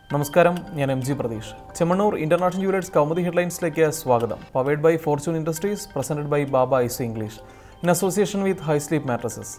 നമസ്കാരം ഞാൻ M G Prateesh Chemmanur international jewellers Kaumudi ഹെഡ്ലൈൻസിലേക്ക് സ്വാഗതം powered by Fortune Industries presented by ബാബ ഐസി English in association with high sleep mattresses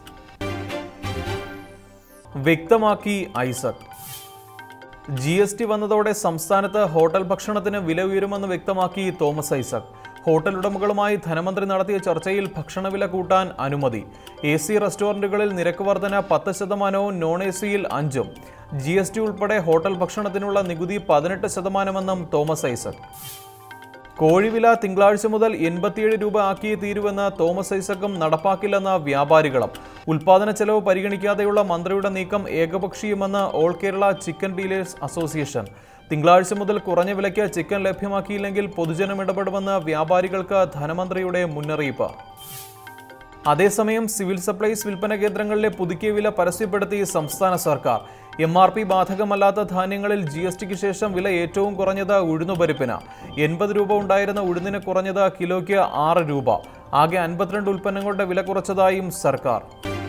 വ്യക്തമാക്കി ഐസക് ജി എസ് ടി വന്നതോടെ സംസ്ഥാനത്ത് ഹോട്ടൽ ഭക്ഷണത്തിന് വില ഉയരുമെന്ന് വ്യക്തമാക്കി തോമസ് ഐസക് ഹോട്ടൽ ഉടമകളുമായി ധനമന്ത്രി നടത്തിയ ചർച്ചയിൽ ഭക്ഷണവില കൂട്ടാൻ അനുമതി എ സി റെസ്റ്റോറൻറ്റുകളിൽ നിരക്ക് വർധന പത്ത് ശതമാനവും നോൺ എ സിയിൽ അഞ്ചും ജി എസ് ടി ഉൾപ്പെടെ ഹോട്ടൽ ഭക്ഷണത്തിനുള്ള നികുതി പതിനെട്ട് ശതമാനമെന്നും തോമസ് ഐസക് കോഴിവില തിങ്കളാഴ്ച മുതൽ എൺപത്തിയേഴ് രൂപ ആക്കിയേ തീരുവെന്ന് തോമസ് ഐസക്കും നടപ്പാക്കില്ലെന്ന വ്യാപാരികളും ഉൽപാദന ചെലവ് പരിഗണിക്കാതെയുള്ള മന്ത്രിയുടെ നീക്കം ഏകപക്ഷീയമെന്ന് all Kerala chicken dealers association തിങ്കളാഴ്ച മുതൽ കുറഞ്ഞ വിലയ്ക്ക് ചിക്കൻ ലഭ്യമാക്കിയില്ലെങ്കിൽ പൊതുജനം ഇടപെടുമെന്ന് വ്യാപാരികൾക്ക് ധനമന്ത്രിയുടെ മുന്നറിയിപ്പ് അതേസമയം സിവിൽ സപ്ലൈസ് വിൽപ്പന കേന്ദ്രങ്ങളിലെ പുതുക്കിയ വില പരസ്യപ്പെടുത്തി സംസ്ഥാന സർക്കാർ എം ആർ പി ബാധകമല്ലാത്ത ധാന്യങ്ങളിൽ ജി എസ് ടിക്ക് ശേഷം വില ഏറ്റവും കുറഞ്ഞത് ഉഴുന്നുപരിപ്പിന് എൺപത് രൂപ ഉണ്ടായിരുന്ന ഉഴുന്നിന് കുറഞ്ഞത് കിലോയ്ക്ക് ആറ് രൂപ ആകെ അൻപത്തിരണ്ട് ഉൽപ്പന്നങ്ങളുടെ വില കുറച്ചതായും സർക്കാർ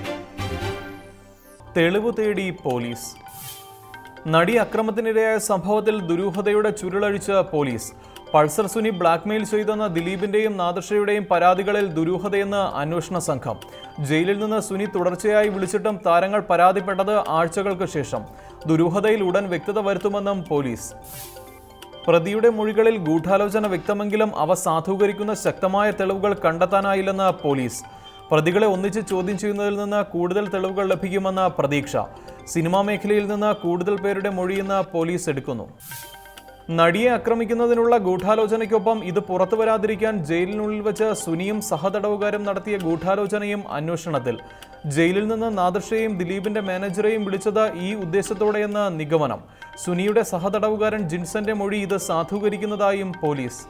തെളിവ് തേടി പോലീസ് നടി അക്രമത്തിനിരയായ സംഭവത്തിൽ ദുരൂഹതയുടെ ചുരുളഴിച്ച് പോലീസ് പൾസർ സുനി ബ്ലാക്ക്മെയിൽ ചെയ്തെന്ന ദിലീപിന്റെയും നാദർഷയുടെയും പരാതികളിൽ ദുരൂഹതയെന്ന് അന്വേഷണ സംഘം ജയിലിൽ നിന്ന് സുനി തുടർച്ചയായി വിളിച്ചിട്ടും താരങ്ങൾ പരാതിപ്പെട്ടത് ആഴ്ചകൾക്ക് ശേഷം ദുരൂഹതയിൽ ഉടൻ വ്യക്തത വരുത്തുമെന്നും പോലീസ് പ്രതിയുടെ മൊഴികളിൽ ഗൂഢാലോചന വ്യക്തമെങ്കിലും അവ സാധൂകരിക്കുന്ന ശക്തമായ തെളിവുകൾ കണ്ടെത്താനായില്ലെന്ന് പോലീസ് പ്രതികളെ ഒന്നിച്ച് ചോദ്യം ചെയ്യുന്നതിൽ നിന്ന് കൂടുതൽ തെളിവുകൾ ലഭിക്കുമെന്ന പ്രതീക്ഷ സിനിമാ മേഖലയിൽ നിന്ന് കൂടുതൽ പേരുടെ മൊഴിയെന്ന് പോലീസ് എടുക്കുന്നു നടിയെ ആക്രമിക്കുന്നതിനുള്ള ഗൂഢാലോചനയ്ക്കൊപ്പം ഇത് പുറത്തു വരാതിരിക്കാൻ ജയിലിനുള്ളിൽ വെച്ച് സുനിയും സഹതടവുകാരും നടത്തിയ ഗൂഢാലോചനയും അന്വേഷണത്തിൽ ജയിലിൽ നിന്ന് നാദർഷയെയും ദിലീപിന്റെ മാനേജറെയും വിളിച്ചത് ഈ ഉദ്ദേശത്തോടെയെന്ന് നിഗമനം സുനിയുടെ സഹതടവുകാരൻ ജിൻസന്റെ മൊഴി ഇത് സാധൂകരിക്കുന്നതായും പോലീസ്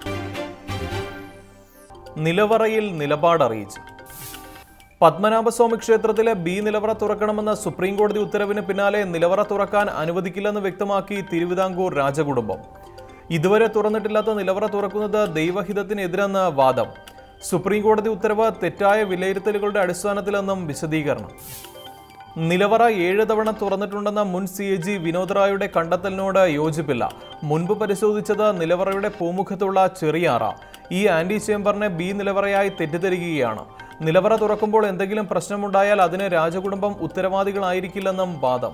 നിലവറയിൽ നിലപാടറിയിച്ചു പത്മനാഭസ്വാമി ക്ഷേത്രത്തിലെ ബി നിലവറ തുറക്കണമെന്ന സുപ്രീം കോടതി ഉത്തരവിന് പിന്നാലെ നിലവറ തുറക്കാൻ അനുവദിക്കില്ലെന്ന് വ്യക്തമാക്കി തിരുവിതാംകൂർ രാജകുടുംബം ഇതുവരെ തുറന്നിട്ടില്ലാത്ത നിലവറ തുറക്കുന്നത് ദൈവഹിതത്തിനെതിരെന്ന് വാദം സുപ്രീം കോടതി ഉത്തരവ് തെറ്റായ വിലയിരുത്തലുകളുടെ അടിസ്ഥാനത്തിലെന്നും വിശദീകരണം നിലവറ ഏഴ് തവണ തുറന്നിട്ടുണ്ടെന്ന മുൻ സി എ ജി വിനോദ് റായുടെ കണ്ടെത്തലിനോട് യോജിപ്പില്ല മുൻപ് പരിശോധിച്ചത് നിലവറയുടെ പൂമുഖത്തുള്ള ചെറിയാറ ഈ ആന്റി ചേംബറിനെ ബി നിലവറയായി തെറ്റിദ്ധരിക്കുകയാണ് നിലവറ തുറക്കുമ്പോൾ എന്തെങ്കിലും പ്രശ്നമുണ്ടായാൽ അതിന് രാജകുടുംബം ഉത്തരവാദികളായിരിക്കില്ലെന്നും വാദം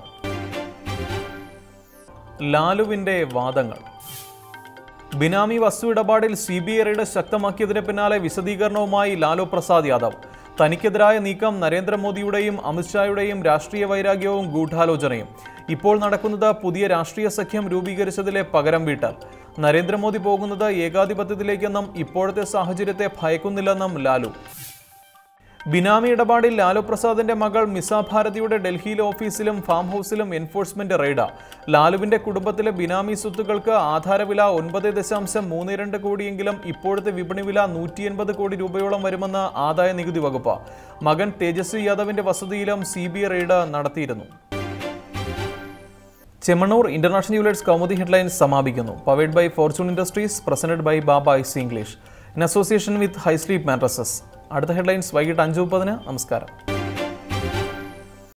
ലാലുവിന്റെ വാദങ്ങൾ ബിനാമി വസ്തു ഇടപാടിൽ സി ബി ഐ റെയ്ഡ് ശക്തമാക്കിയതിന് പിന്നാലെ വിശദീകരണവുമായി ലാലു പ്രസാദ് യാദവ് തനിക്കെതിരായ നീക്കം നരേന്ദ്രമോദിയുടെയും അമിത്ഷായുടെയും രാഷ്ട്രീയ വൈരാഗ്യവും ഗൂഢാലോചനയും ഇപ്പോൾ നടക്കുന്നത് പുതിയ രാഷ്ട്രീയ സഖ്യം രൂപീകരിച്ചതിലെ പകരം വീട്ടൽ നരേന്ദ്രമോദി പോകുന്നത് ഏകാധിപത്യത്തിലേക്കെന്നും ഇപ്പോഴത്തെ സാഹചര്യത്തെ ഭയക്കുന്നില്ലെന്നും ലാലു ബിനാമി ഇടപാടിൽ ലാലു പ്രസാദിന്റെ മകൾ മിസ ഭാരതിയുടെ ഡൽഹിയിലെ ഓഫീസിലും ഫാം ഹൗസിലും എൻഫോഴ്സ്മെന്റ് റെയ്ഡ് ലാലുവിന്റെ കുടുംബത്തിലെ ബിനാമി സ്വത്തുക്കൾക്ക് ആധാരവില ഒൻപത് ദശാംശം മൂന്ന് രണ്ട് കോടിയെങ്കിലും ഇപ്പോഴത്തെ വിപണി വില നൂറ്റി എൺപത് കോടി രൂപയോളം വരുമെന്ന് ആദായ നികുതി വകുപ്പ് മകൻ തേജസ്വി യാദവിന്റെ വസതിയിലും സി ബി ഐ റെയ്ഡ് നടത്തിയിരുന്നു Chemmanur international jewellers Kaumudi headlines സമാപിക്കുന്നു powered by Fortune Industries presented by ബാബ ഐസി English in association with high sleep mattresses അടുത്ത ഹെഡ്ലൈൻസ് വൈകിട്ട് അഞ്ച് മുപ്പതിന് നമസ്കാരം